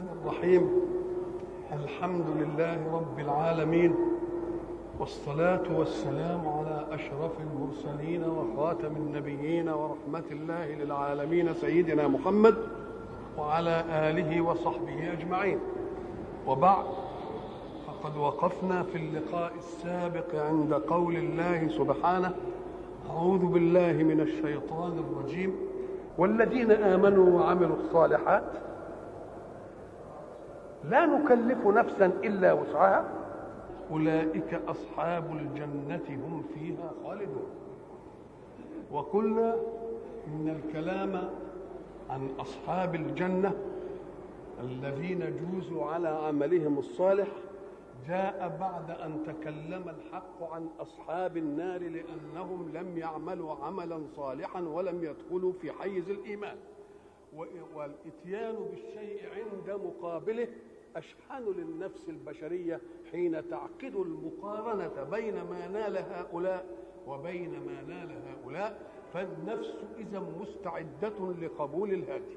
الرحمن الرحيم الحمد لله رب العالمين والصلاة والسلام على أشرف المرسلين وخاتم النبيين ورحمة الله للعالمين سيدنا محمد وعلى آله وصحبه أجمعين وبعد فقد وقفنا في اللقاء السابق عند قول الله سبحانه أعوذ بالله من الشيطان الرجيم والذين آمنوا وعملوا الصالحات لا نكلف نفسا إلا وسعها أولئك أصحاب الجنة هم فيها خالدون وقلنا إن الكلام عن أصحاب الجنة الذين جوزوا على عملهم الصالح جاء بعد أن تكلم الحق عن أصحاب النار لأنهم لم يعملوا عملا صالحا ولم يدخلوا في حيز الإيمان والإتيان بالشيء عند مقابله أشحن للنفس البشرية حين تعقد المقارنة بين ما نال هؤلاء وبين ما نال هؤلاء فالنفس إذا مستعدة لقبول الهادي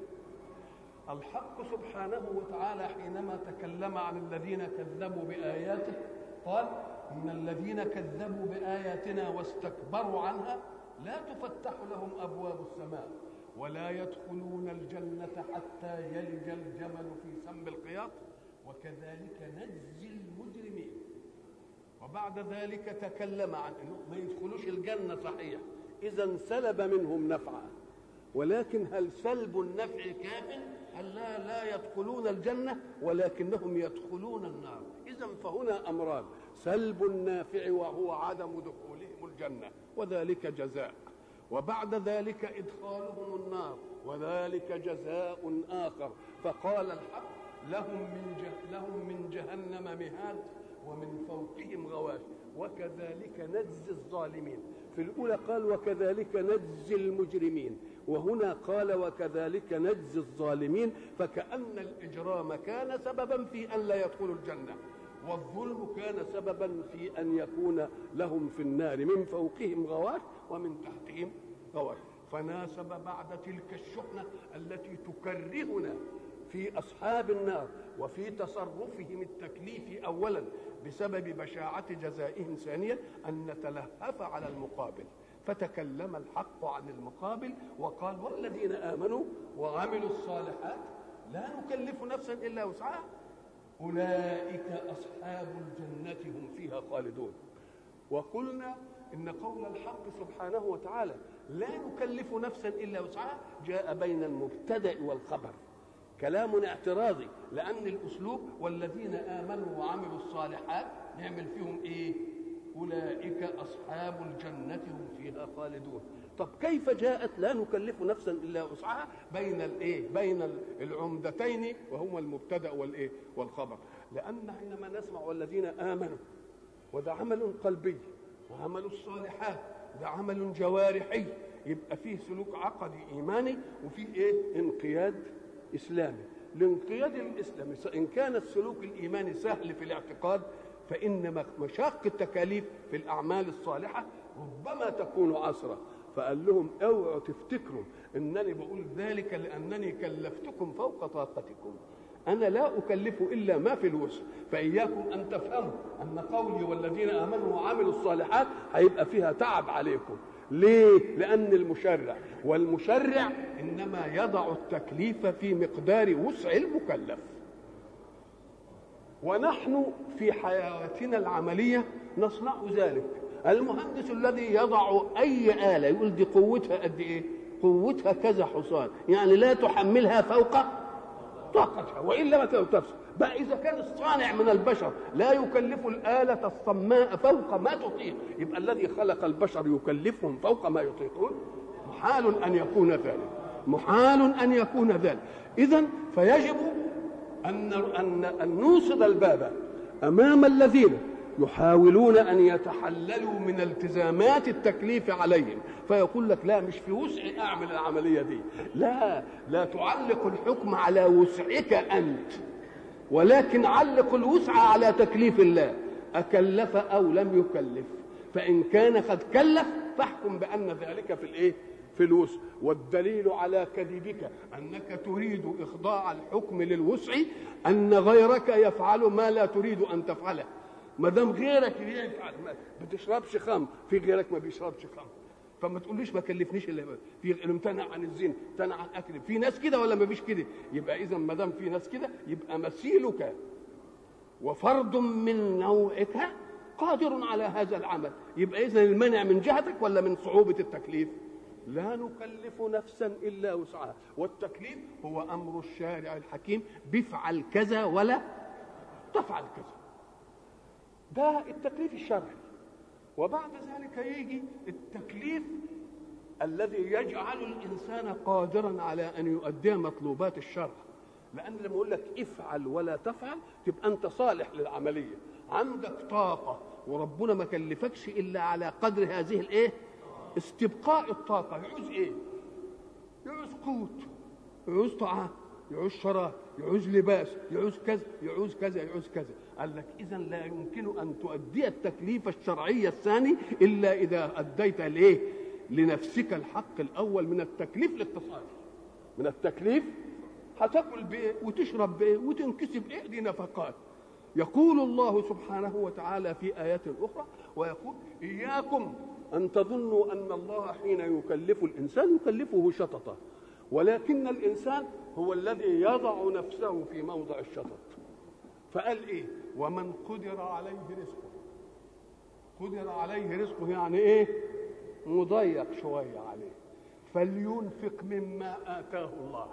الحق سبحانه وتعالى حينما تكلم عن الذين كذبوا بآياته قال إن الذين كذبوا بآياتنا واستكبروا عنها لا تفتح لهم أبواب السماء ولا يدخلون الجنة حتى يلج الجمل في سم الخياط وكذلك نجزي المجرمين وبعد ذلك تكلم عن انه ما يدخلوش الجنه صحيح اذا سلب منهم نفعا ولكن هل سلب النفع كاف هل لا لا يدخلون الجنه ولكنهم يدخلون النار اذا فهنا امران سلب النافع وهو عدم دخولهم الجنه وذلك جزاء وبعد ذلك ادخالهم النار وذلك جزاء اخر فقال الحق لهم من جه لهم من جهنم مهاد ومن فوقهم غواش وكذلك نجزي الظالمين في الأولى قال وكذلك نجزي المجرمين وهنا قال وكذلك نجزي الظالمين فكأن الإجرام كان سببا في أن لا يدخلوا الجنة والظلم كان سببا في أن يكون لهم في النار من فوقهم غواش ومن تحتهم غواش فناسب بعد تلك الشحنة التي تكرهنا في اصحاب النار وفي تصرفهم التكليفي اولا بسبب بشاعه جزائهم ثانيا ان نتلهف على المقابل فتكلم الحق عن المقابل وقال والذين امنوا وعملوا الصالحات لا نكلف نفسا الا وسعها اولئك اصحاب الجنه هم فيها خالدون وقلنا ان قول الحق سبحانه وتعالى لا نكلف نفسا الا وسعها جاء بين المبتدا والخبر كلام اعتراضي لان الاسلوب والذين امنوا وعملوا الصالحات نعمل فيهم ايه اولئك اصحاب الجنه هم فيها خالدون طب كيف جاءت لا نكلف نفسا الا وسعها بين الايه بين العمدتين وهما المبتدا والايه والخبر لان حينما نسمع والذين امنوا وده عمل قلبي وعمل الصالحات ده عمل جوارحي يبقى فيه سلوك عقدي ايماني وفيه ايه انقياد اسلامي الانقياد الاسلامي ان كان السلوك الايماني سهل في الاعتقاد فان مشاق التكاليف في الاعمال الصالحه ربما تكون عسره فقال لهم اوعوا تفتكروا انني بقول ذلك لانني كلفتكم فوق طاقتكم انا لا اكلف الا ما في الوسع فاياكم ان تفهموا ان قولي والذين امنوا وعملوا الصالحات هيبقى فيها تعب عليكم ليه؟ لأن المشرع والمشرع إنما يضع التكليف في مقدار وسع المكلف ونحن في حياتنا العملية نصنع ذلك المهندس الذي يضع أي آلة يقول دي قوتها قد إيه؟ قوتها كذا حصان يعني لا تحملها فوق طاقتها وإلا ما تفسد بقى إذا كان الصانع من البشر لا يكلف الآلة الصماء فوق ما تطيق يبقى الذي خلق البشر يكلفهم فوق ما يطيقون محال أن يكون ذلك محال أن يكون ذلك إذا فيجب أن أن أن نوصد الباب أمام الذين يحاولون أن يتحللوا من التزامات التكليف عليهم فيقول لك لا مش في وسعي أعمل العملية دي لا لا تعلق الحكم على وسعك أنت ولكن علق الوسع على تكليف الله أكلف أو لم يكلف فإن كان قد كلف فاحكم بأن ذلك في الإيه؟ في الوسع والدليل على كذبك انك تريد اخضاع الحكم للوسع ان غيرك يفعل ما لا تريد ان تفعله ما دام غيرك يفعل ما بتشربش خمر في غيرك ما بيشربش خمر فما تقوليش ما كلفنيش الا في امتنع عن الزنا امتنع عن اكل في ناس كده ولا ما فيش كده يبقى اذا ما دام في ناس كده يبقى مثيلك وفرد من نوعك قادر على هذا العمل يبقى اذا المنع من جهتك ولا من صعوبه التكليف لا نكلف نفسا الا وسعها والتكليف هو امر الشارع الحكيم بفعل كذا ولا تفعل كذا ده التكليف الشرعي وبعد ذلك يجي التكليف الذي يجعل الانسان قادرا على ان يؤدي مطلوبات الشرع لان لما اقول لك افعل ولا تفعل تبقى انت صالح للعمليه عندك طاقه وربنا ما كلفكش الا على قدر هذه الايه استبقاء الطاقه يعوز ايه يعوز قوت يعوز طعام يعوز شراب يعوز لباس يعوز كذا يعوز كذا يعوز كذا قال لك اذا لا يمكن ان تؤدي التكليف الشرعي الثاني الا اذا اديت ليه لنفسك الحق الاول من التكليف الاقتصادي من التكليف هتاكل بايه وتشرب بايه وتنكسب ايه دي نفقات يقول الله سبحانه وتعالى في ايات اخرى ويقول اياكم ان تظنوا ان الله حين يكلف الانسان يكلفه شططا ولكن الانسان هو الذي يضع نفسه في موضع الشطط فقال ايه ومن قدر عليه رزقه قدر عليه رزقه يعني ايه مضيق شويه عليه فلينفق مما اتاه الله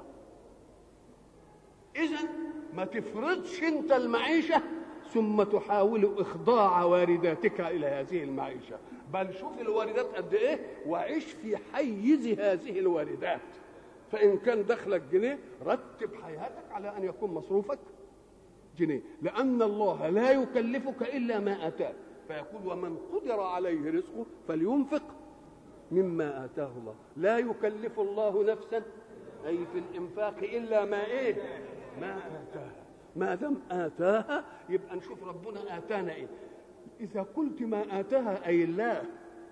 اذا ما تفرضش انت المعيشه ثم تحاول اخضاع وارداتك الى هذه المعيشه بل شوف الواردات قد ايه وعيش في حيز هذه الواردات فان كان دخلك جنيه رتب حياتك على ان يكون مصروفك جنيه لان الله لا يكلفك الا ما اتاك فيقول ومن قدر عليه رزقه فلينفق مما اتاه الله لا يكلف الله نفسا اي في الانفاق الا ما ايه ما اتاها ما دام اتاها يبقى نشوف ربنا اتانا ايه اذا قلت ما اتاها اي الله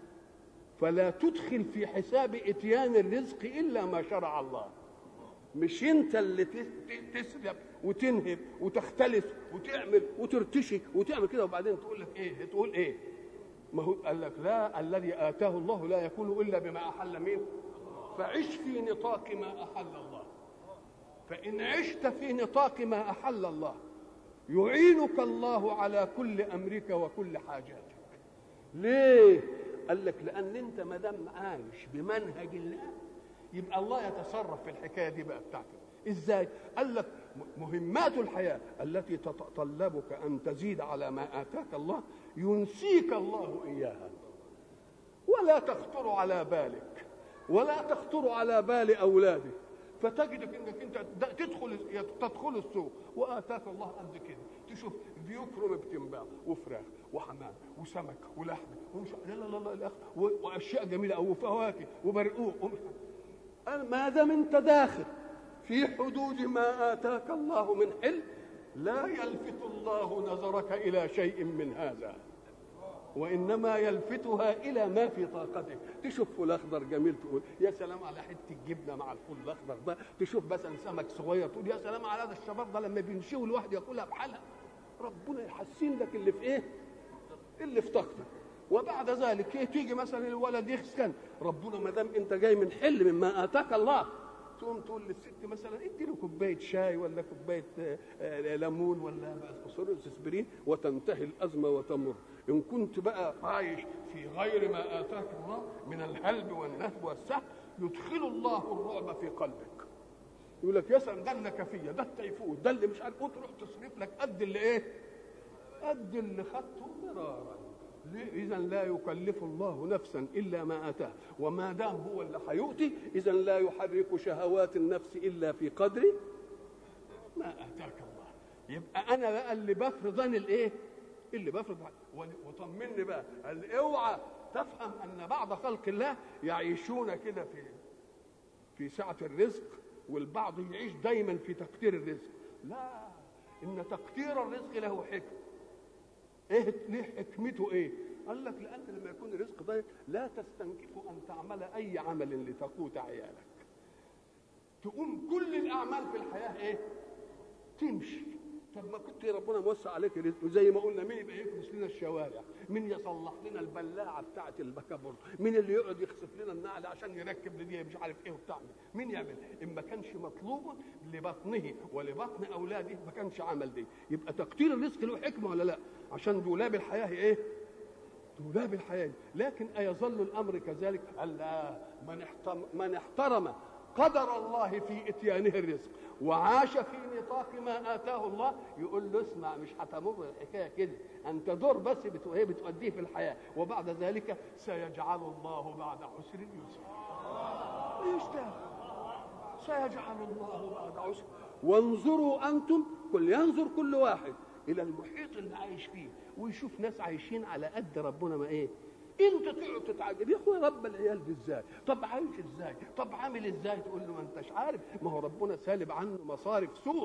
فلا تدخل في حساب اتيان الرزق الا ما شرع الله مش انت اللي تسلب وتنهب وتختلس وتعمل وترتشي وتعمل كده وبعدين تقول لك ايه تقول ايه ما هو قال لك لا الذي اتاه الله لا يكون الا بما احل مين فعش في نطاق ما احل الله فان عشت في نطاق ما احل الله يعينك الله على كل امرك وكل حاجاتك ليه قال لك لان انت ما دام عايش بمنهج الله يبقى الله يتصرف في الحكايه دي بقى بتاعتك ازاي قال لك مهمات الحياه التي تتطلبك ان تزيد على ما اتاك الله ينسيك الله اياها ولا تخطر على بالك ولا تخطر على بال اولادك فتجدك انك انت تدخل تدخل السوق واتاك الله قد كده تشوف بيكرم بتنباع وفراخ وحمام وسمك ولحم ومش لا لا لا لا واشياء جميله او فواكه وبرقوق ما دام انت داخل في حدود ما اتاك الله من حل لا يلفت الله نظرك الى شيء من هذا وانما يلفتها الى ما في طاقتك تشوف فول اخضر جميل تقول يا سلام على حته جبنه مع الفول الاخضر ده تشوف مثلا سمك صغير تقول يا سلام على هذا الشباب ده لما بينشوي الواحد ياكلها بحالها ربنا يحسن لك اللي في ايه اللي في طاقتك وبعد ذلك إيه تيجي مثلا الولد يسكن ربنا ما دام انت جاي من حل مما اتاك الله تقوم تقول للست مثلا ادي له كوبايه شاي ولا كوبايه ليمون ولا اسبرين وتنتهي الازمه وتمر ان كنت بقى عايش في غير ما اتاك الله من الهلب والنهب والسهل يدخل الله الرعب في قلبك يقول لك يا سلام ده النكفيه ده التيفود ده اللي مش عارف تروح تصرف لك قد اللي ايه؟ قد اللي خدته مرارا اذا لا يكلف الله نفسا الا ما اتاه وما دام هو اللي هيؤتي اذا لا يحرك شهوات النفس الا في قدر ما اتاك الله يبقى انا بقى اللي بفرض انا الايه اللي بفرض وطمني بقى قال اوعى تفهم ان بعض خلق الله يعيشون كده في في سعه الرزق والبعض يعيش دايما في تقدير الرزق لا ان تقدير الرزق له حكم ايه ليه حكمته ايه قال لك لان لما يكون الرزق ضيق لا تستنكف ان تعمل اي عمل لتقوت عيالك تقوم كل الاعمال في الحياه ايه تمشي طب ما كنت ربنا موسع عليك رزق زي ما قلنا مين يبقى يكنس لنا الشوارع مين يصلح لنا البلاعه بتاعه البكابور مين اللي يقعد يخسف لنا النعل عشان يركب لنا مش عارف ايه وبتاع مين يعمل ان ما كانش مطلوب لبطنه ولبطن اولاده ما كانش عمل دي يبقى تقدير الرزق له حكمه ولا لا عشان دولاب الحياه ايه دولاب الحياه لكن ايظل الامر كذلك الا من احترم من احترم قدر الله في اتيانه الرزق وعاش في نطاق ما اتاه الله يقول له اسمع مش هتمر الحكايه كده انت دور بس بتو... هي بتؤديه في الحياه وبعد ذلك سيجعل الله بعد عسر يسرا يشتغل سيجعل الله بعد عسر وانظروا انتم كل ينظر كل واحد الى المحيط اللي عايش فيه ويشوف ناس عايشين على قد ربنا ما ايه انت تقعد تتعجب يا اخويا رب العيال دي ازاي طب عايش ازاي طب عامل ازاي تقول له ما انتش عارف ما هو ربنا سالب عنه مصارف سوء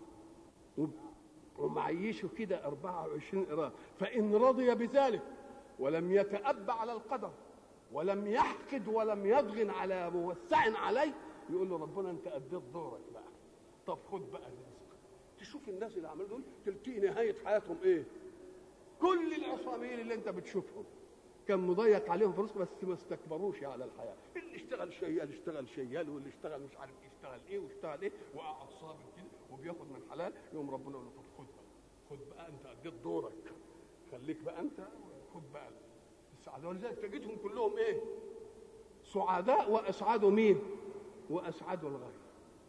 ومعيشه كده 24 قراء فان رضي بذلك ولم يتأبى على القدر ولم يحقد ولم يضغن على موسع عليه يقول له ربنا انت اديت دورك بقى طب خد بقى الرزق تشوف الناس اللي عملوا دول تلتقي نهايه حياتهم ايه كل العصاميين اللي انت بتشوفهم كان مضيق عليهم في رزق بس ما استكبروش على الحياه اللي اشتغل شيال اشتغل شيال واللي اشتغل مش عارف يشتغل ايه واشتغل ايه وقعد صابر كده وبياخد من حلال يقوم ربنا يقول له خد بقى خد بقى انت اديت دورك خليك بقى انت خد بقى السعاده ولذلك تجدهم كلهم ايه سعداء واسعدوا مين واسعدوا الغير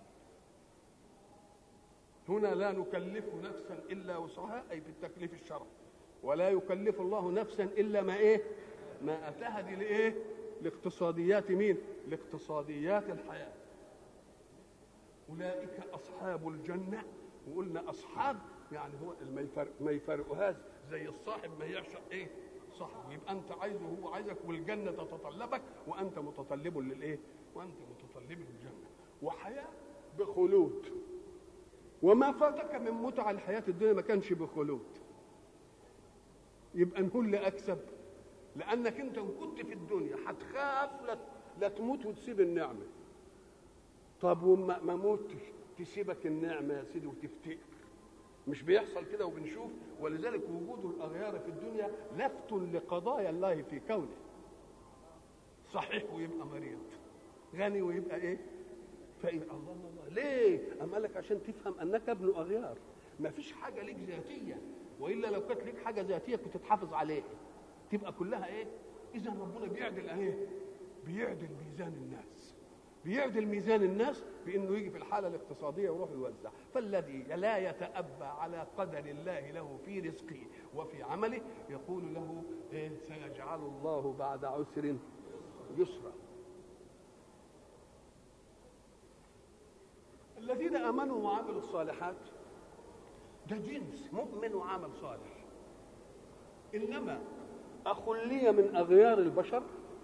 هنا لا نكلف نفسا الا وسعها اي في التكليف الشرعي ولا يكلف الله نفسا الا ما ايه ما اتاها دي لايه لاقتصاديات مين لاقتصاديات الحياه اولئك اصحاب الجنه وقلنا اصحاب يعني هو ما يفرق ما يفرقهاش زي الصاحب ما يعشق ايه صاحبه يبقى انت عايزه وهو عايزك والجنه تتطلبك وانت متطلب للايه وانت متطلب للجنه وحياه بخلود وما فاتك من متع الحياه الدنيا ما كانش بخلود يبقى نقول اكسب لانك انت ان كنت في الدنيا هتخاف لا لا تموت وتسيب النعمه طب وما ما موتش تسيبك النعمه يا سيدي وتفتقر مش بيحصل كده وبنشوف ولذلك وجود الاغيار في الدنيا لفت لقضايا الله في كونه صحيح ويبقى مريض غني ويبقى ايه فإيه الله الله الله ليه أم قال لك عشان تفهم أنك ابن أغيار ما فيش حاجة ليك ذاتية وإلا لو كانت ليك حاجة ذاتية كنت تحافظ عليها تبقى كلها إيه إذا ربنا بيعدل إيه بيعدل ميزان الناس بيعدل ميزان الناس بانه يجي في الحاله الاقتصاديه ويروح يوزع فالذي لا يتأبى على قدر الله له في رزقه وفي عمله يقول له إيه سيجعل الله بعد عسر يسرا الذين امنوا وعملوا الصالحات ده جنس مؤمن وعمل صالح انما اخ لي من اغيار البشر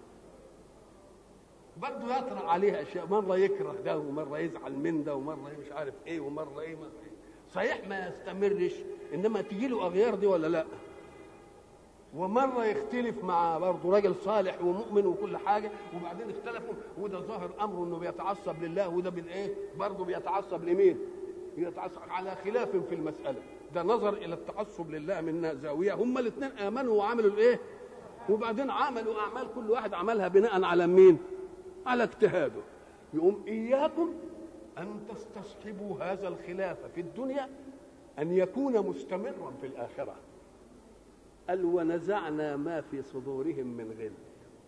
برضه يطرأ عليها اشياء مره يكره ده ومره يزعل من ده ومره مش عارف ايه ومره ايه مره ايه صحيح ما يستمرش انما تجي له اغيار دي ولا لا ومره يختلف مع برضه راجل صالح ومؤمن وكل حاجه وبعدين اختلفوا وده ظاهر امره انه بيتعصب لله وده بالايه برضه بيتعصب لمين بيتعصب على خلاف في المساله ده نظر الى التعصب لله من زاويه هما الاثنين امنوا وعملوا الايه وبعدين عملوا اعمال كل واحد عملها بناء على مين على اجتهاده يقوم إياكم أن تستصحبوا هذا الخلاف في الدنيا أن يكون مستمرا في الآخرة قال ونزعنا ما في صدورهم من غل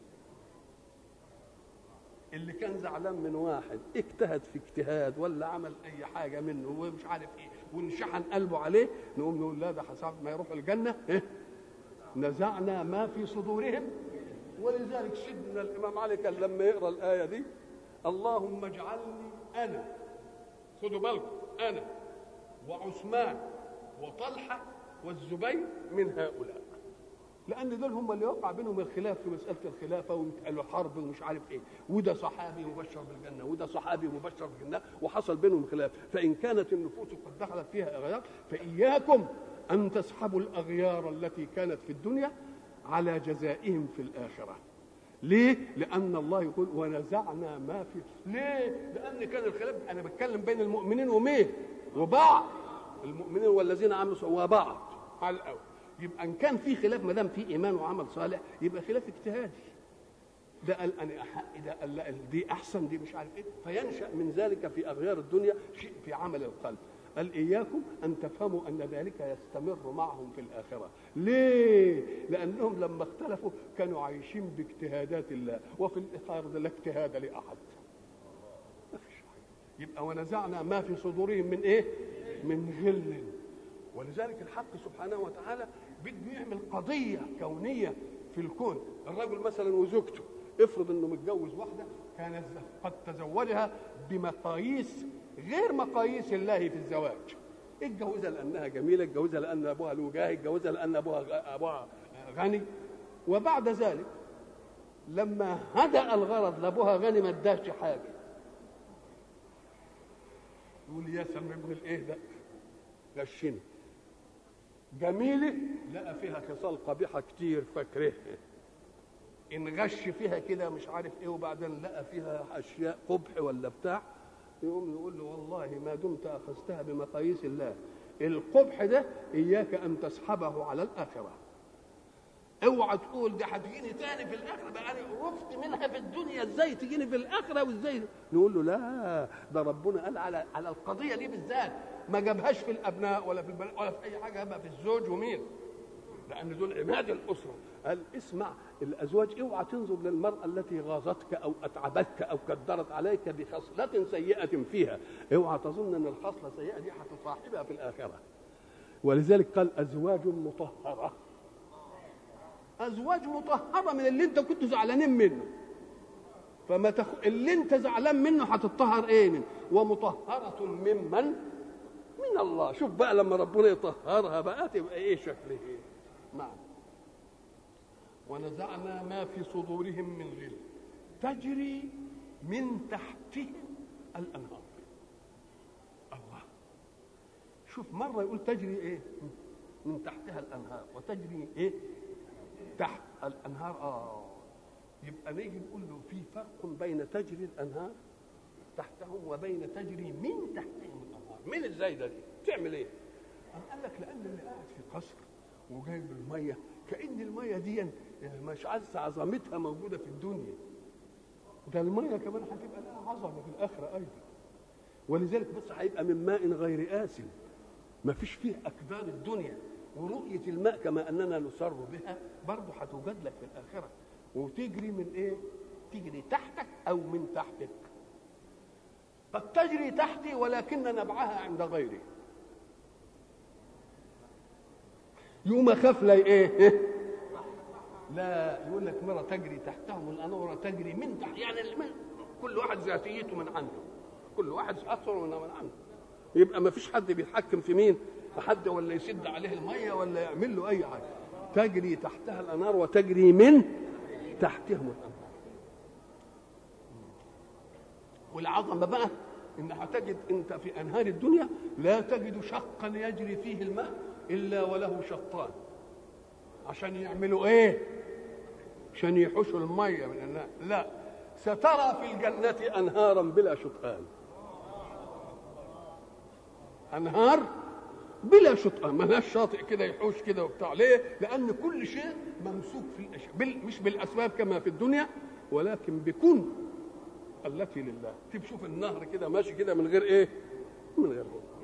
اللي كان زعلان من واحد اجتهد في اجتهاد ولا عمل اي حاجه منه ومش عارف ايه وانشحن قلبه عليه نقوم نقول لا ده حساب ما يروح الجنه إيه؟ نزعنا ما في صدورهم ولذلك سيدنا الامام علي كان لما يقرا الايه دي اللهم اجعلني انا خدوا بالكم انا وعثمان وطلحه والزبير من هؤلاء لان دول هم اللي وقع بينهم الخلاف في مساله الخلافه وقالوا حرب ومش عارف ايه وده صحابي مبشر بالجنه وده صحابي مبشر بالجنه وحصل بينهم خلاف فان كانت النفوس قد دخلت فيها اغيار فاياكم ان تسحبوا الاغيار التي كانت في الدنيا على جزائهم في الاخره ليه؟ لأن الله يقول ونزعنا ما في ليه؟ لأن كان الخلاف أنا بتكلم بين المؤمنين ومين؟ وبعض المؤمنين والذين عملوا وبعض على الأول يبقى إن كان في خلاف ما دام في إيمان وعمل صالح يبقى خلاف اجتهادي ده قال أنا أحق ده قال لا دي أحسن دي مش عارف إيه فينشأ من ذلك في أغيار الدنيا شيء في عمل القلب قال إياكم أن تفهموا أن ذلك يستمر معهم في الآخرة ليه؟ لأنهم لما اختلفوا كانوا عايشين باجتهادات الله وفي الآخرة لا اجتهاد لأحد ما فيش حاجة يبقى ونزعنا ما في صدورهم من إيه؟ من غل ولذلك الحق سبحانه وتعالى بده يعمل قضية كونية في الكون الرجل مثلا وزوجته افرض انه متجوز واحده كان قد تزوجها بمقاييس غير مقاييس الله في الزواج اتجوزها لانها جميله اتجوزها لان ابوها له جاه اتجوزها لان ابوها ابوها غني وبعد ذلك لما هدأ الغرض لابوها غني ما اداش حاجه يقول يا سلام ابن الايه ده غشني جميله لقى فيها خصال قبيحه كتير فاكرهها ان غش فيها كده مش عارف ايه وبعدين لقى فيها اشياء قبح ولا بتاع يقوم يقول له والله ما دمت اخذتها بمقاييس الله القبح ده اياك ان تسحبه على الاخره اوعى تقول دي هتجيني تاني في الاخره بقى انا عرفت منها في الدنيا ازاي تجيني في الاخره وازاي نقول له لا ده ربنا قال على على القضيه دي بالذات ما جابهاش في الابناء ولا في البنات ولا في اي حاجه جابها في الزوج ومين لان دول عماد الاسره قال اسمع الازواج اوعى تنظر للمراه التي غاظتك او اتعبتك او كدرت عليك بخصله سيئه فيها اوعى تظن ان الخصله السيئه دي هتصاحبها في الاخره ولذلك قال ازواج مطهره ازواج مطهره من اللي انت كنت زعلانين منه فما تخ... اللي انت زعلان منه هتطهر ايه منه ومطهره ممن من الله شوف بقى لما ربنا يطهرها بقى تبقى ايه شكله ايه نعم ونزعنا ما في صدورهم من غل تجري من تحتهم الانهار الله شوف مره يقول تجري ايه من تحتها الانهار وتجري ايه تحت الانهار اه يبقى نيجي نقول له في فرق بين تجري الانهار تحتهم وبين تجري من تحتهم الانهار من الزايده دي تعمل ايه أم قال لك لان اللي قاعد في قصر وجايب الميه كان الميه دي يعني مش عايز عظمتها موجوده في الدنيا ده الميه كمان هتبقى لها عظمه في الاخره ايضا ولذلك بص هيبقى من ماء غير آسن ما فيش فيه أكدار الدنيا ورؤية الماء كما أننا نسر بها برضه هتوجد لك في الآخرة وتجري من إيه؟ تجري تحتك أو من تحتك قد تجري تحتي ولكن نبعها عند غيري يوم اخاف لا ايه لا يقول لك مره تجري تحتهم الانوره تجري من تحت يعني من كل واحد ذاتيته من عنده كل واحد اثره من من عنده يبقى ما فيش حد بيتحكم في مين حد ولا يسد عليه الميه ولا يعمل له اي حاجه تجري تحتها الانهار وتجري من تحتهم الانهار والعظمه بقى ان هتجد انت في انهار الدنيا لا تجد شقا يجري فيه الماء الا وله شطان عشان يعملوا ايه عشان يحوشوا الميه من النار لا سترى في الجنه انهارا بلا شطآن انهار بلا شطآن ملهاش شاطئ كده يحوش كده وبتاع ليه لان كل شيء ممسوك في الاشياء بال... مش بالاسباب كما في الدنيا ولكن بكن التي لله تشوف النهر كده ماشي كده من غير ايه من غير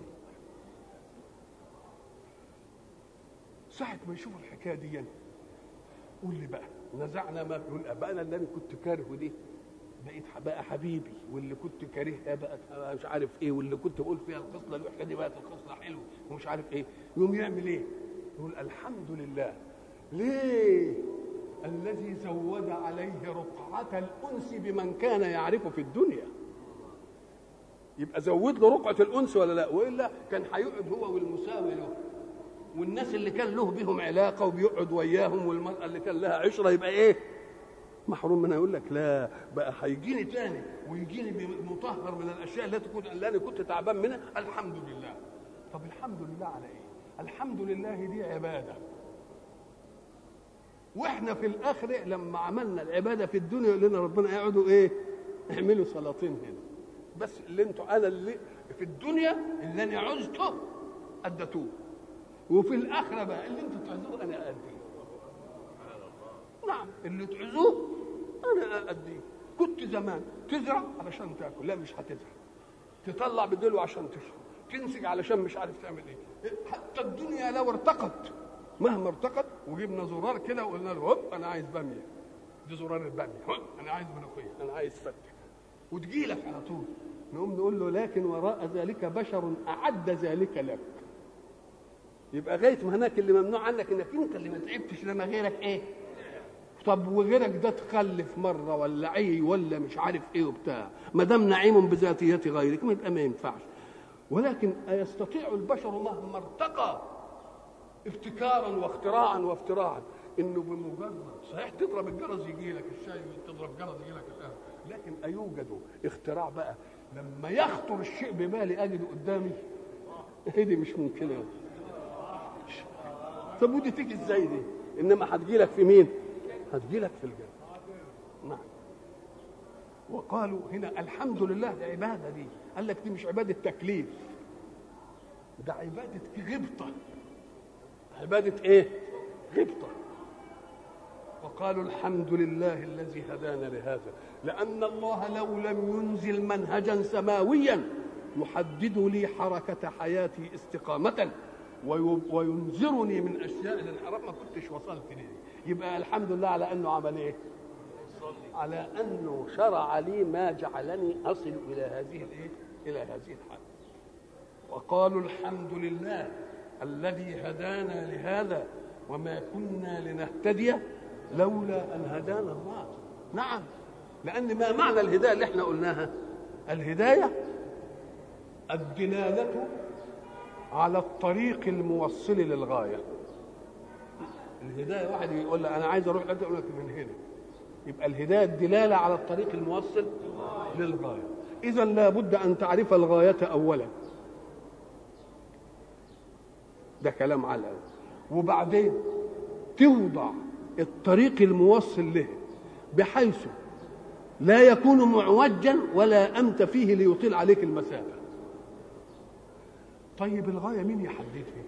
ساعة ما يشوف الحكاية دي قول لي بقى نزعنا ما يقول بقى انا اللي انا كنت كارهه دي بقيت بقى حبيبي واللي كنت كارهها بقت مش عارف ايه واللي كنت بقول فيها الخصله الوحشه دي بقت الخصله حلوه ومش عارف ايه يقوم يعمل ايه؟ يقول الحمد لله ليه؟ الذي زود عليه رقعة الأنس بمن كان يعرفه في الدنيا يبقى زود له رقعة الأنس ولا لا وإلا كان هيقعد هو والمساوي له والناس اللي كان له بهم علاقة وبيقعد وياهم والمرأة اللي كان لها عشرة يبقى إيه محروم منها يقول لك لا بقى هيجيني تاني ويجيني مطهر من الأشياء التي كنت اللي أنا كنت تعبان منها الحمد لله طب الحمد لله على إيه الحمد لله دي عباده واحنا في الاخره لما عملنا العباده في الدنيا يقول لنا ربنا اقعدوا ايه اعملوا سلاطين هنا بس اللي انتوا انا اللي في الدنيا اللي انا عزته اديتوه وفي الاخره بقى اللي انتوا تعزوه انا اديه نعم اللي تعزوه انا اديه كنت زمان تزرع علشان تاكل لا مش هتزرع تطلع بدلو عشان تشرب تنسج علشان مش عارف تعمل ايه حتى الدنيا لو ارتقت مهما ارتقت وجبنا زرار كده وقلنا له هوب انا عايز باميه دي زرار الباميه هوب انا عايز ملوخيه انا عايز فتح وتجي لك على طول نقوم نقول له لكن وراء ذلك بشر اعد ذلك لك يبقى غايه ما هناك اللي ممنوع عنك انك انت اللي ما تعبتش لما غيرك ايه طب وغيرك ده تخلف مره ولا عي ولا مش عارف ايه وبتاع ما دام نعيم بذاتيه غيرك ما يبقى ما ينفعش ولكن أيستطيع البشر مهما ارتقى ابتكارا واختراعا وافتراعا انه بمجرد صحيح تضرب الجرس يجي لك الشاي تضرب جرس يجي لك القهوه لكن ايوجد اختراع بقى لما يخطر الشيء ببالي اجده قدامي هي دي مش ممكنه طب ودي تيجي ازاي دي انما هتجي لك في مين هتجي لك في الجنه نعم وقالوا هنا الحمد لله دي عباده دي قال لك دي مش عباده تكليف ده عباده غبطه عباده ايه غبطه وقالوا الحمد لله الذي هدانا لهذا لان الله لو لم ينزل منهجا سماويا يحدد لي حركه حياتي استقامه وينذرني من اشياء الانحراف ما كنتش وصلت ليه يبقى الحمد لله على انه عمل ايه على انه شرع لي ما جعلني اصل الى هذه الايه الى هذه الحال وقالوا الحمد لله الذي هدانا لهذا وما كنا لنهتدي لولا ان هدانا الله نعم لان ما معنى الهدايه اللي احنا قلناها الهدايه الدلاله على الطريق الموصل للغايه الهدايه واحد يقول لك انا عايز اروح حته يقول لك من هنا يبقى الهدايه الدلاله على الطريق الموصل للغايه اذا لابد ان تعرف الغايه اولا ده كلام على الأول. وبعدين توضع الطريق الموصل له بحيث لا يكون معوجا ولا امت فيه ليطيل عليك المسافه طيب الغايه مين يحددها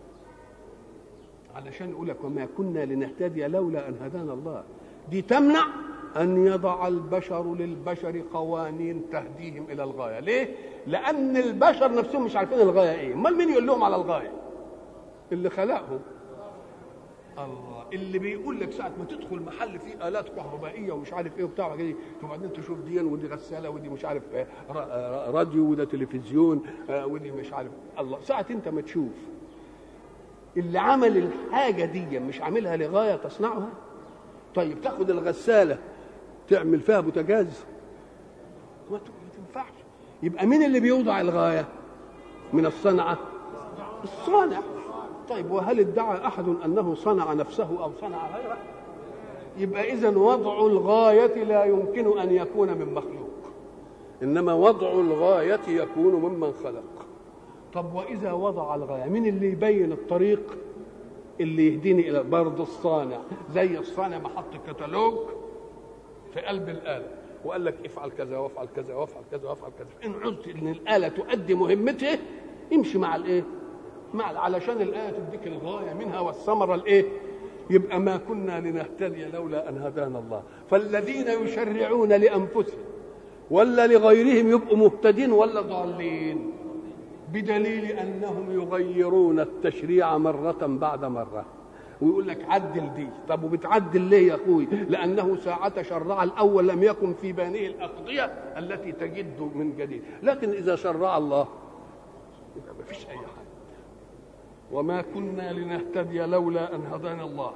علشان يقول لك وما كنا لنهتدي لولا ان هدانا الله دي تمنع ان يضع البشر للبشر قوانين تهديهم الى الغايه ليه لان البشر نفسهم مش عارفين الغايه ايه امال مين يقول لهم على الغايه اللي خلقهم الله اللي بيقول لك ساعه ما تدخل محل فيه الات كهربائيه ومش عارف ايه وبتاع كده وبعدين تشوف دي ودي غساله ودي مش عارف راديو وده تلفزيون ودي مش عارف الله ساعه انت ما تشوف اللي عمل الحاجه دي مش عاملها لغايه تصنعها طيب تاخد الغساله تعمل فيها بوتاجاز ما تنفعش يبقى مين اللي بيوضع الغايه من الصنعه الصانع طيب وهل ادعى احد انه صنع نفسه او صنع غيره يبقى اذا وضع الغايه لا يمكن ان يكون من مخلوق انما وضع الغايه يكون ممن خلق طب واذا وضع الغايه مين اللي يبين الطريق اللي يهديني الى برضه الصانع زي الصانع ما حط كتالوج في قلب الاله وقال لك افعل كذا وافعل كذا وافعل كذا وافعل كذا ان عزت ان الاله تؤدي مهمتها امشي مع الايه مع علشان الايه تديك الغايه منها والثمره الايه يبقى ما كنا لنهتدي لولا ان هدانا الله فالذين يشرعون لانفسهم ولا لغيرهم يبقوا مهتدين ولا ضالين بدليل انهم يغيرون التشريع مره بعد مره ويقول لك عدل دي طب وبتعدل ليه يا اخوي لانه ساعة شرع الاول لم يكن في بانه الاقضية التي تجد من جديد لكن اذا شرع الله يبقى ما فيش اي حاجة وما كنا لنهتدي لولا ان هدانا الله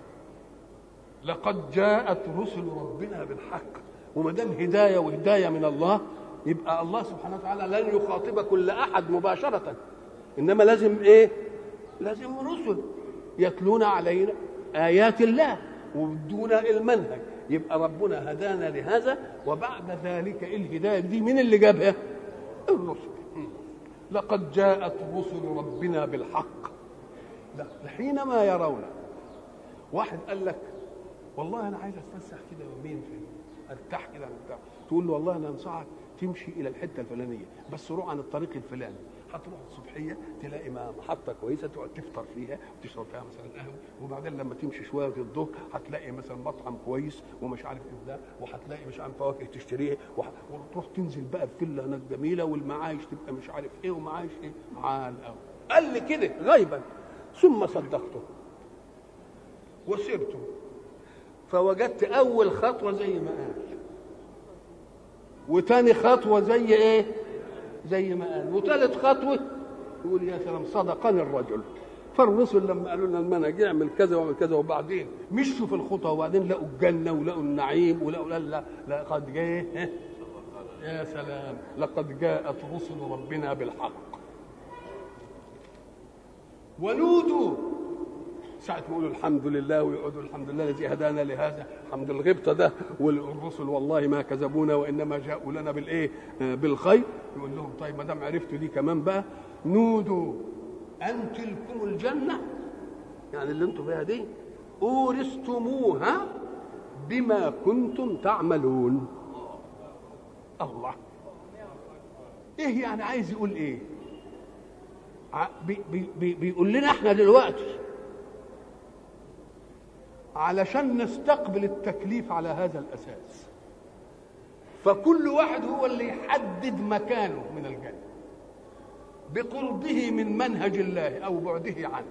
لقد جاءت رسل ربنا بالحق وما دام هدايه وهدايه من الله يبقى الله سبحانه وتعالى لن يخاطب كل احد مباشره انما لازم ايه لازم رسل يتلون علينا ايات الله ويدونا المنهج يبقى ربنا هدانا لهذا وبعد ذلك الهدايه دي مين اللي جابها الرسل لقد جاءت رسل ربنا بالحق لا حينما يرون واحد قال لك والله انا عايز اتفسح كده يومين في ارتاح كده بتاع تقول له والله انا انصحك تمشي الى الحته الفلانيه بس روح عن الطريق الفلاني هتروح الصبحيه تلاقي محطه كويسه تقعد تفطر فيها وتشرب فيها مثلا قهوه وبعدين لما تمشي شويه في الظهر هتلاقي مثلا مطعم كويس ومش عارف ايه ده وهتلاقي مش عارف فواكه تشتريها وتروح تنزل بقى في فيلا هناك جميله والمعايش تبقى مش عارف ايه ومعايش ايه عال قوي قال لي كده غيبا ثم صدقته وسرته فوجدت اول خطوه زي ما قال وتاني خطوه زي ايه زي ما قال وثالث خطوه يقول يا سلام صدقني الرجل فالرسل لما قالوا لنا المنهج اعمل كذا واعمل كذا وبعدين مشوا في الخطى وبعدين لقوا الجنه ولقوا النعيم ولقوا لا لا لقد جاء يا سلام لقد جاءت رسل ربنا بالحق ونودوا ساعة ما يقولوا الحمد لله ويقعدوا الحمد لله الذي هدانا لهذا الحمد الغبطة ده والرسل والله ما كذبونا وإنما جاءوا لنا بالإيه بالخير يقول لهم طيب ما دام عرفتوا دي كمان بقى نودوا أن تلكم الجنة يعني اللي انتم فيها دي أورثتموها بما كنتم تعملون الله ايه يعني عايز يقول ايه بي بي بيقول لنا احنا دلوقتي علشان نستقبل التكليف على هذا الاساس فكل واحد هو اللي يحدد مكانه من الجنه بقربه من منهج الله او بعده عنه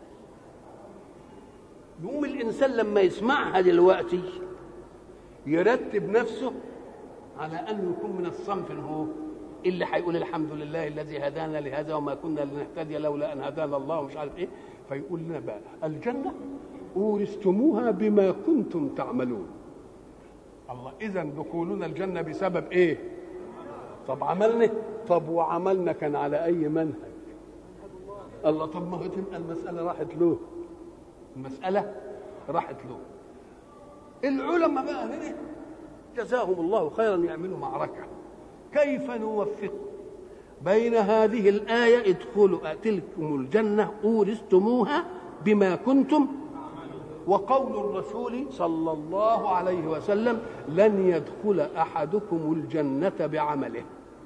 يقوم الانسان لما يسمعها دلوقتي يرتب نفسه على انه يكون من الصنف هو اللي هيقول الحمد لله الذي هدانا لهذا وما كنا لنهتدي لولا ان هدانا الله ومش عارف ايه فيقول لنا بقى الجنه اورثتموها بما كنتم تعملون الله اذا دخولنا الجنه بسبب ايه طب عملنا طب وعملنا كان على اي منهج الله طب ما هو تبقى المساله راحت له المساله راحت له العلماء بقى هنا جزاهم الله خيرا يعملوا معركه كيف نوفق بين هذه الآية ادخلوا تلكم الجنة أورثتموها بما كنتم وقول الرسول صلى الله عليه وسلم لن يدخل أحدكم الجنة بعمله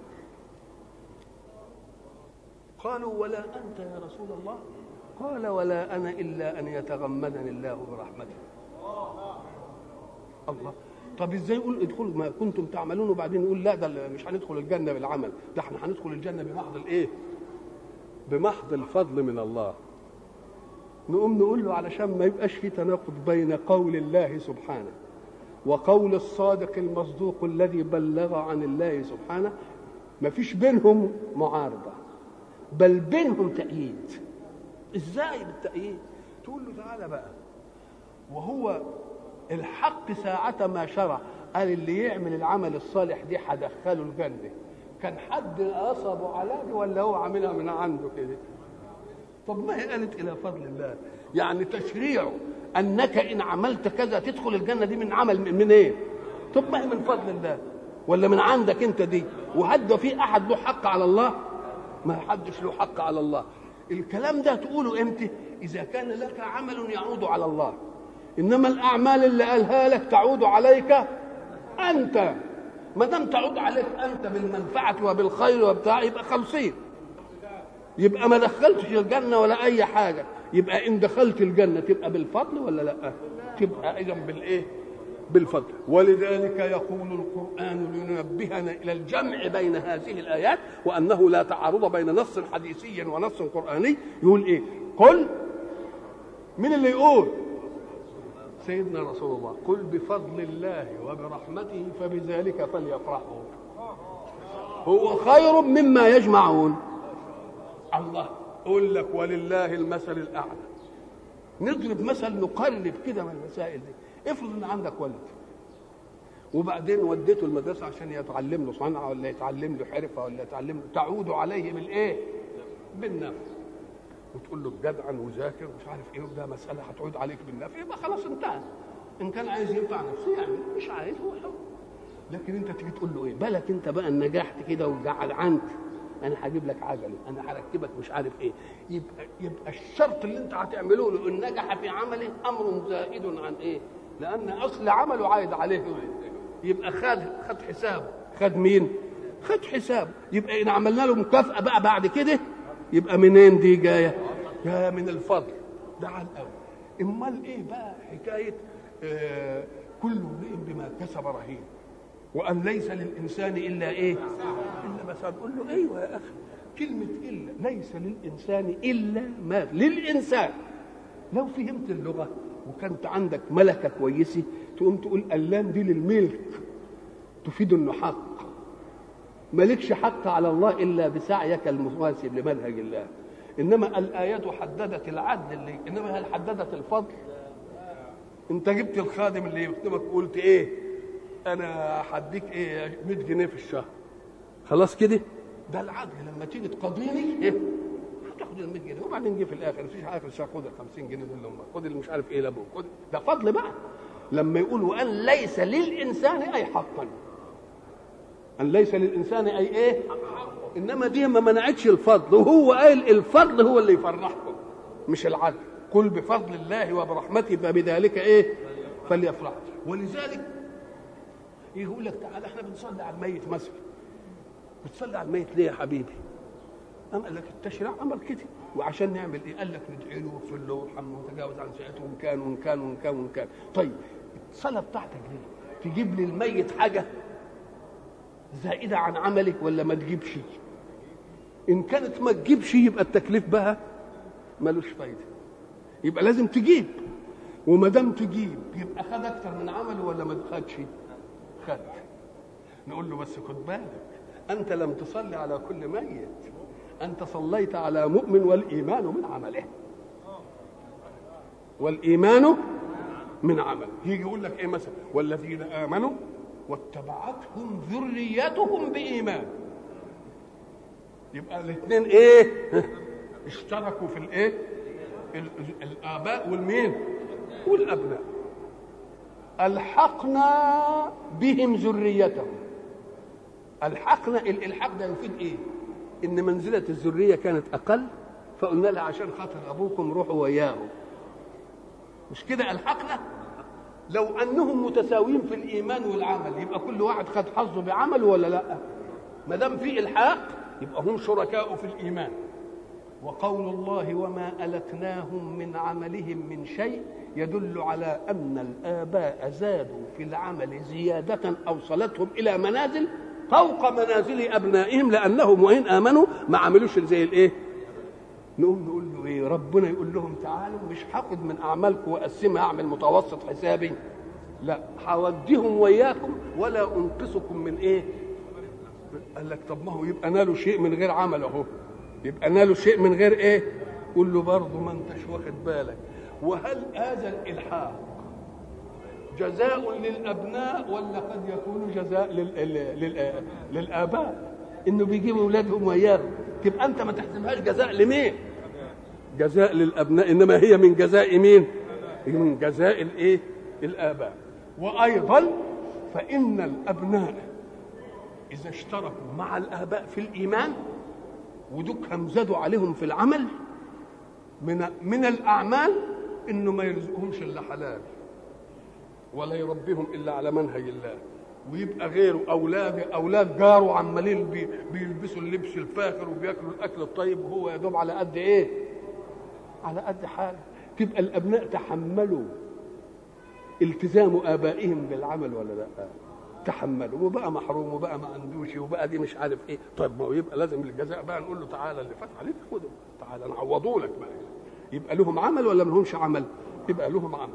قالوا ولا أنت يا رسول الله قال ولا أنا إلا أن يتغمدني الله برحمته الله طب ازاي يقول ادخلوا ما كنتم تعملون وبعدين يقول لا ده مش هندخل الجنه بالعمل ده احنا هندخل الجنه بمحض الايه بمحض الفضل من الله نقوم نقول له علشان ما يبقاش في تناقض بين قول الله سبحانه وقول الصادق المصدوق الذي بلغ عن الله سبحانه ما فيش بينهم معارضه بل بينهم تأييد ازاي بالتأييد تقول له تعالى بقى وهو الحق ساعة ما شرع قال اللي يعمل العمل الصالح دي هدخله الجنة كان حد نصبه على دي ولا هو عاملها من عنده كده طب ما هي قالت إلى فضل الله يعني تشريعه أنك إن عملت كذا تدخل الجنة دي من عمل من إيه طب ما هي من فضل الله ولا من عندك أنت دي وهد في أحد له حق على الله ما حدش له حق على الله الكلام ده تقوله امتى اذا كان لك عمل يعود على الله انما الاعمال اللي قالها لك تعود عليك انت ما دام تعود عليك انت بالمنفعه وبالخير وبتاع يبقى خمسين يبقى ما دخلتش الجنه ولا اي حاجه يبقى ان دخلت الجنه تبقى بالفضل ولا لا تبقى اذا بالايه بالفضل ولذلك يقول القرآن لينبهنا إلى الجمع بين هذه الآيات وأنه لا تعارض بين نص حديثي ونص قرآني يقول إيه قل من اللي يقول سيدنا رسول الله قل بفضل الله وبرحمته فبذلك فليفرحوا هو خير مما يجمعون الله اقول لك ولله المثل الاعلى نضرب مثل نقرب كده من المسائل دي افرض ان عندك ولد وبعدين وديته المدرسه عشان يتعلم له صنعه ولا يتعلم له حرفه ولا يتعلم له تعود عليه بالايه؟ بالنفع وتقول له جدعا وذاكر ومش عارف ايه وده مساله هتعود عليك بالنفع يبقى خلاص انتهى ان كان عايز ينفع نفسه يعني مش عايز هو حر لكن انت تيجي تقول له ايه بالك انت بقى نجحت كده وجعدعنت انا هجيب لك عجله انا هركبك مش عارف ايه يبقى يبقى الشرط اللي انت هتعمله له ان نجح في عمله امر زائد عن ايه لان اصل عمله عايد عليه يبقى خد خد حسابه خد مين خد حسابه يبقى ان عملنا له مكافاه بقى بعد كده يبقى منين دي جايه جايه من الفضل ده على الاول امال ايه بقى حكايه آه كل امرئ بما كسب رهين وان ليس للانسان الا ايه الا بس نقول له ايوه يا اخي كلمه الا ليس للانسان الا ما للانسان لو فهمت اللغه وكانت عندك ملكه كويسه تقوم تقول اللام دي للملك تفيد انه حق مالكش حق على الله الا بسعيك المواسب لمنهج الله انما الايات حددت العدل اللي انما هل حددت الفضل انت جبت الخادم اللي يخدمك وقلت ايه انا هديك ايه 100 جنيه في الشهر خلاص كده ده العدل لما تيجي تقاضيني ايه هتاخد ال 100 جنيه وبعدين جه في الاخر مفيش اخر الشهر خد ال 50 جنيه دول لامك خد اللي مش عارف ايه لابوك خد ده فضل بقى لما يقول وان ليس للانسان اي حقا ان ليس للانسان اي ايه انما دي ما منعتش الفضل وهو قال الفضل هو اللي يفرحكم مش العدل قل بفضل الله وبرحمته فبذلك ايه فليفرح ولذلك يقول لك تعالى احنا بنصلي على الميت مثلا بتصلي على الميت ليه يا حبيبي أم قال لك التشريع امر كده وعشان نعمل ايه؟ قال لك ندعي له واغفر له وارحمه وتجاوز عن سيئته وان كان وان كان وان كان وان كان طيب الصلاه بتاعتك دي تجيب للميت حاجه زائده عن عملك ولا ما تجيبش؟ ان كانت ما تجيبش يبقى التكليف بها ملوش فايده يبقى لازم تجيب وما دام تجيب يبقى خد اكتر من عمله ولا ما خدش؟ خد نقول له بس خد بالك انت لم تصلي على كل ميت انت صليت على مؤمن والايمان من عمله والايمان من عمله يجي يقول لك ايه مثلا والذين امنوا واتبعتهم ذريتهم بايمان يبقى الاثنين ايه اشتركوا في الايه الاباء والمين والابناء الحقنا بهم ذريتهم الحقنا الالحاق ده يفيد ايه ان منزله الذريه كانت اقل فقلنا لها عشان خاطر ابوكم روحوا وياهم مش كده الحقنا لو انهم متساويين في الايمان والعمل يبقى كل واحد خد حظه بعمله ولا لا ما دام في الحاق يبقى هم شركاء في الايمان وقول الله وما ألتناهم من عملهم من شيء يدل على أن الآباء زادوا في العمل زيادة أوصلتهم إلى منازل فوق منازل أبنائهم لأنهم وإن آمنوا ما عملوش زي الإيه؟ نقوم نقول له إيه؟ ربنا يقول لهم تعالوا مش هاخد من أعمالكم وأقسمها أعمل متوسط حسابي لا هوديهم وياكم ولا أنقصكم من إيه؟ قال لك طب ما هو يبقى نالوا شيء من غير عمل أهو يبقى نالوا شيء من غير ايه قول له برضه ما انتش واخد بالك وهل هذا الالحاق جزاء للابناء ولا قد يكون جزاء لل... لل... لل... للاباء انه بيجيبوا اولادهم وياهم تبقى انت ما تحسبهاش جزاء لمين جزاء للابناء انما هي من جزاء مين من جزاء الايه الاباء وايضا فان الابناء اذا اشتركوا مع الاباء في الايمان ودكهم زادوا عليهم في العمل من من الاعمال انه ما يرزقهمش الا حلال ولا يربيهم الا على منهج الله ويبقى غيره اولاد اولاد جاره عمالين بي بيلبسوا اللبس الفاخر وبياكلوا الاكل الطيب وهو يا دوب على قد ايه؟ على قد حاله تبقى الابناء تحملوا التزام ابائهم بالعمل ولا لا؟ تحملوا وبقى محروم وبقى ما عندوش وبقى دي مش عارف ايه طيب ما هو يبقى لازم الجزاء بقى نقول له تعالى اللي فات عليك خده تعالى نعوضه لك بقى يبقى لهم عمل ولا ما لهمش عمل يبقى لهم عمل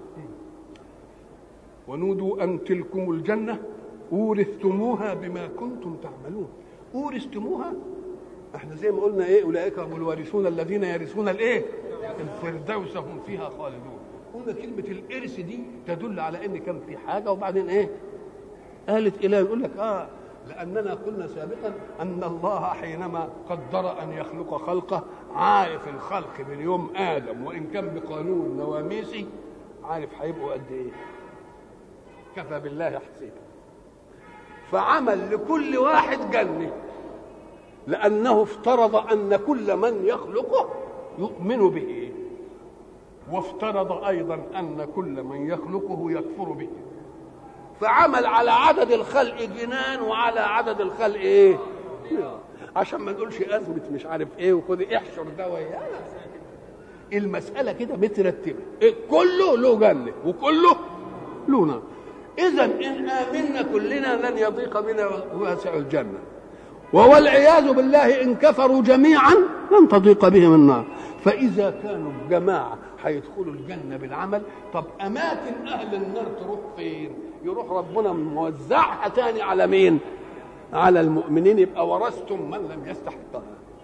ونودوا ان تلكم الجنه اورثتموها بما كنتم تعملون اورثتموها احنا زي ما قلنا ايه اولئك هم الوارثون الذين يرثون الايه الفردوس هم فيها خالدون قلنا كلمه الارث دي تدل على ان كان في حاجه وبعدين ايه قالت إله يقول لك آه لأننا قلنا سابقا أن الله حينما قدر أن يخلق خلقه عارف الخلق من يوم آدم وإن كان بقانون نواميسي عارف هيبقوا قد إيه كفى بالله حسيبا فعمل لكل واحد جنة لأنه افترض أن كل من يخلقه يؤمن به وافترض أيضا أن كل من يخلقه يكفر به فعمل على عدد الخلق جنان وعلى عدد الخلق ايه عشان ما نقولش أزمة مش عارف ايه وخد احشر ده وياه المسألة كده مترتبة إيه كله له جنة وكله له نار إذا إن آمنا كلنا لن يضيق بنا واسع الجنة والعياذ بالله إن كفروا جميعا لن تضيق بهم النار فإذا كانوا جماعة هيدخلوا الجنة بالعمل طب أماكن أهل النار تروح فين يروح ربنا موزعها تاني على مين على المؤمنين يبقى ورثتم من لم يستحقها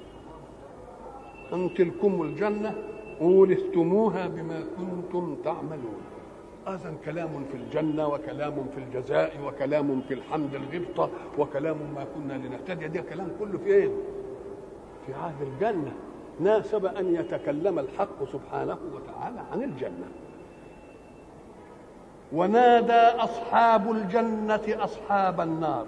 أن تلكم الجنة أورثتموها بما كنتم تعملون هذا كلام في الجنة وكلام في الجزاء وكلام في الحمد الغبطة وكلام ما كنا لنهتدي ده كلام كله في ايه؟ في عهد الجنة ناسب أن يتكلم الحق سبحانه وتعالى عن الجنة ونادى أصحاب الجنة أصحاب النار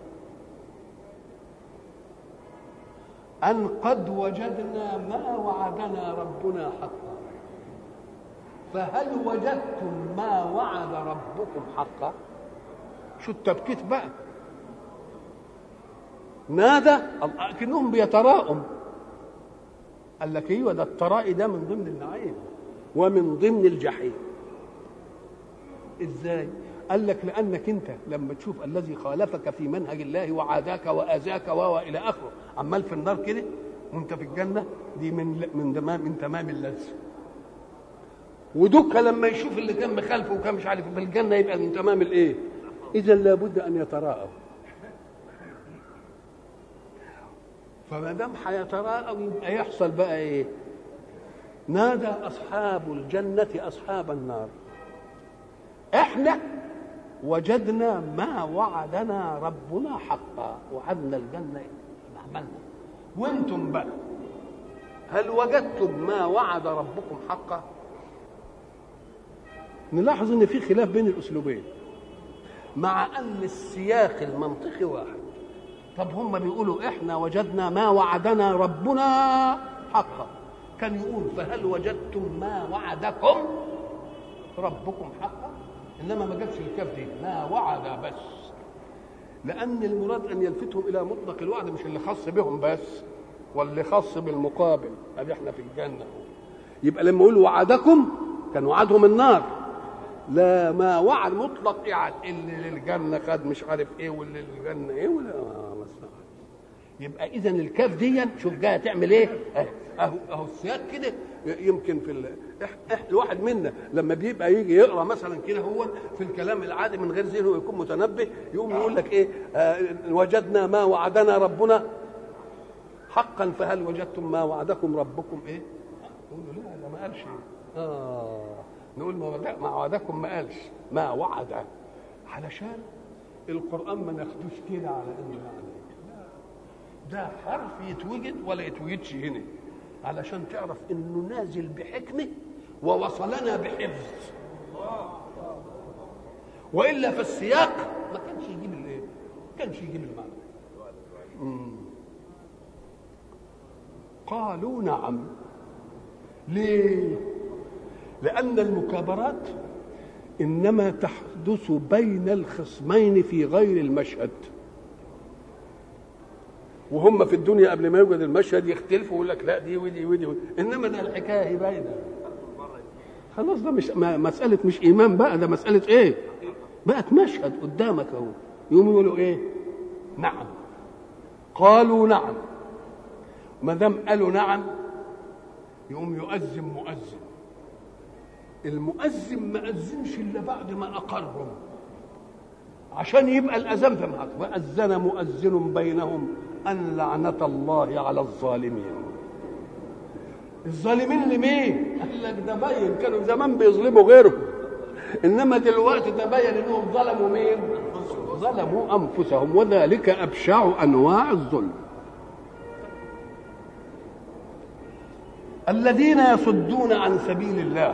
أن قد وجدنا ما وعدنا ربنا حقا فهل وجدتم ما وعد ربكم حقا شو التبكيت بقى نادى كأنهم بيتراءم قال لك ايوه ده الترائي ده من ضمن النعيم ومن ضمن الجحيم ازاي قال لك لانك انت لما تشوف الذي خالفك في منهج الله وعاداك واذاك والى اخره عمال في النار كده وانت في الجنه دي من من تمام من تمام اللذه ودك لما يشوف اللي كان مخالفه وكان مش عارف في الجنه يبقى من تمام الايه اذا لابد ان يتراءوا فما دام هيتراءوا يبقى يحصل بقى ايه نادى اصحاب الجنه اصحاب النار احنا وجدنا ما وعدنا ربنا حقا وعدنا الجنه عملنا وانتم بقى هل وجدتم ما وعد ربكم حقا نلاحظ ان في خلاف بين الاسلوبين مع ان السياق المنطقي واحد طب هم بيقولوا احنا وجدنا ما وعدنا ربنا حقا كان يقول فهل وجدتم ما وعدكم ربكم حقا انما ما جابش الكاف دي ما وعد بس لان المراد ان يلفتهم الى مطلق الوعد مش اللي خاص بهم بس واللي خاص بالمقابل ادي احنا في الجنه يبقى لما يقول وعدكم كان وعدهم النار لا ما وعد مطلق يعني اللي للجنه خد مش عارف ايه واللي للجنه ايه ولا يبقى اذا الكاف دي شوف جايه تعمل ايه اهو اهو السياق كده يمكن في ال... الواحد منا لما بيبقى يجي يقرا مثلا كده هو في الكلام العادي من غير ذهنه يكون متنبه يقوم يقول لك ايه آه وجدنا ما وعدنا ربنا حقا فهل وجدتم ما وعدكم ربكم ايه؟ يقول له لا ده ما قالش اه نقول ما ما وعدكم ما قالش ما وعد علشان القران ما ناخدوش كده على انه يعني ده حرف يتوجد ولا يتوجدش هنا علشان تعرف انه نازل بحكمه ووصلنا بحفظ والا في السياق ما كانش يجيب الايه؟ ما كانش يجيب المعنى مم. قالوا نعم ليه؟ لأن المكابرات إنما تحدث بين الخصمين في غير المشهد وهم في الدنيا قبل ما يوجد المشهد يختلفوا ويقول لك لا دي ودي ودي, ودي. انما ده الحكايه باينه خلاص ده مش مساله مش ايمان بقى ده مساله ايه بقت مشهد قدامك اهو يقوموا يقولوا ايه نعم قالوا نعم ما دام قالوا نعم يقوم يؤذن مؤذن المؤذن ما أذنش إلا بعد ما أقرهم عشان يبقى الأذان في معك وأذن مؤذن بينهم أن لعنة الله على الظالمين الظالمين لمين؟ قال لك ده باين كانوا زمان بيظلموا غيرهم إنما دلوقتي تبين إنهم ظلموا مين؟ ظلموا أنفسهم وذلك أبشع أنواع الظلم الذين يصدون عن سبيل الله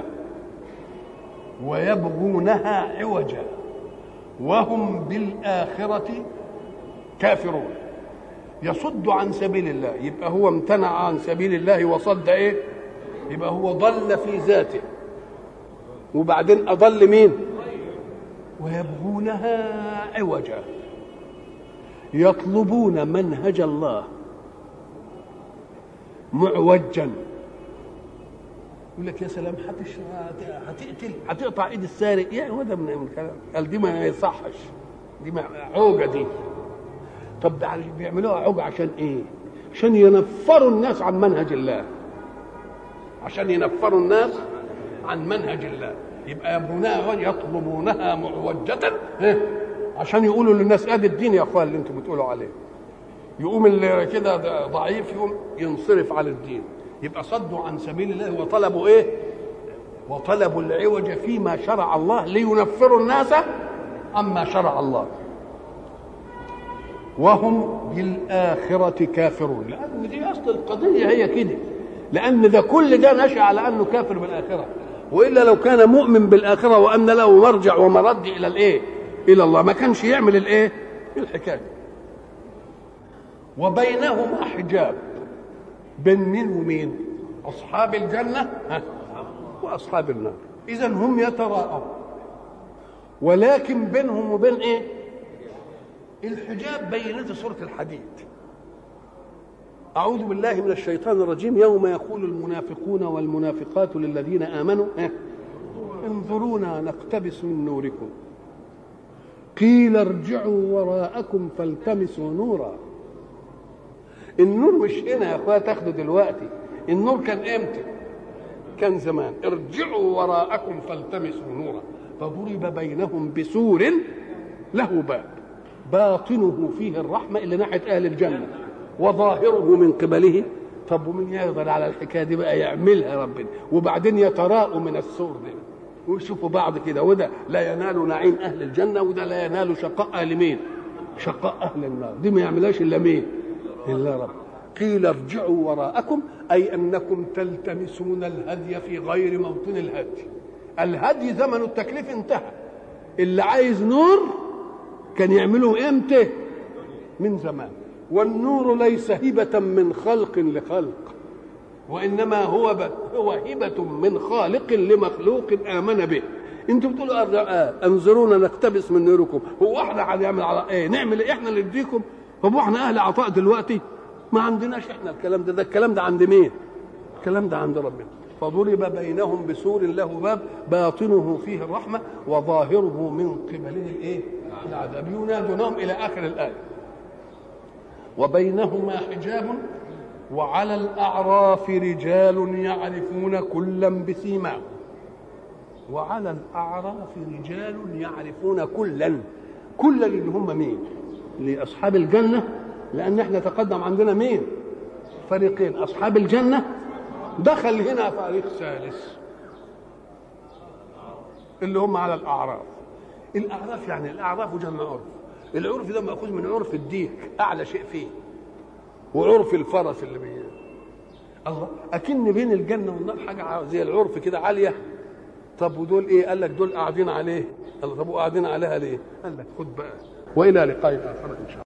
ويبغونها عوجا وهم بالآخرة كافرون يصد عن سبيل الله يبقى هو امتنع عن سبيل الله وصد ايه يبقى هو ضل في ذاته وبعدين اضل مين ويبغونها عوجا يطلبون منهج الله معوجا يقول لك يا سلام هتش هتقتل هتقطع ايد السارق يعني هو ده من الكلام قال دي ما يصحش دي ما عوجه دي طب بيعملوها عوجه عشان ايه؟ عشان ينفروا الناس عن منهج الله عشان ينفروا الناس عن منهج الله يبقى يبغونها يطلبونها معوجة عشان يقولوا للناس ادي الدين يا اخوان اللي انتم بتقولوا عليه يقوم اللي كده ضعيف يقوم ينصرف على الدين يبقى صدوا عن سبيل الله وطلبوا ايه وطلبوا العوج فيما شرع الله لينفروا الناس عما شرع الله وهم بالآخرة كافرون لأن دي أصل القضية هي كده لأن ده كل ده نشأ على أنه كافر بالآخرة وإلا لو كان مؤمن بالآخرة وأن له مرجع ومرد إلى الإيه إلى الله ما كانش يعمل الإيه الحكاية وبينهما حجاب بين مين ومين أصحاب الجنة وأصحاب النار إذا هم يتراءون ولكن بينهم وبين إيه الحجاب بينته سورة الحديد أعوذ بالله من الشيطان الرجيم يوم يقول المنافقون والمنافقات للذين آمنوا انظرونا نقتبس من نوركم قيل ارجعوا وراءكم فالتمسوا نورا النور مش هنا يا اخويا تاخده دلوقتي النور كان امتى كان زمان ارجعوا وراءكم فالتمسوا نورا فضرب بينهم بسور له باب باطنه فيه الرحمه اللي ناحيه اهل الجنه وظاهره من قبله طب ومن يقدر على الحكايه دي بقى يعملها ربنا وبعدين يتراءوا من السور ده ويشوفوا بعض كده وده لا ينال نعيم اهل الجنه وده لا ينال شقاء اهل مين؟ شقاء اهل النار دي ما يعملهاش الا مين؟ الا رب قيل ارجعوا وراءكم اي انكم تلتمسون الهدي في غير موطن الهدي الهدي زمن التكليف انتهى اللي عايز نور كان يعمله امتى من زمان والنور ليس هبة من خلق لخلق وإنما هو ب... هو هبة من خالق لمخلوق آمن به انتوا بتقولوا آه انظرونا نقتبس من نوركم هو احنا هنعمل على ايه نعمل ايه احنا اللي نديكم طب واحنا اهل عطاء دلوقتي ما عندناش احنا الكلام ده ده الكلام ده عند مين الكلام ده عند ربنا فضرب بينهم بسور له باب باطنه فيه الرحمه وظاهره من قبله الايه العذاب ينادونهم الى اخر الايه وبينهما حجاب وعلى الاعراف رجال يعرفون كلا بسيماهم وعلى الاعراف رجال يعرفون كلا كلا اللي هم مين لاصحاب الجنه لان احنا تقدم عندنا مين فريقين اصحاب الجنه دخل هنا فريق ثالث اللي هم على الاعراف الاعراف يعني الاعراف جمع عرف العرف ده ماخوذ من عرف الديك اعلى شيء فيه وعرف الفرس اللي بيه الله اكن بين الجنه والنار حاجه زي العرف كده عاليه طب ودول ايه قال لك دول قاعدين عليه قال طب وقاعدين عليها ليه قال لك خد بقى والى لقاء اخر ان شاء الله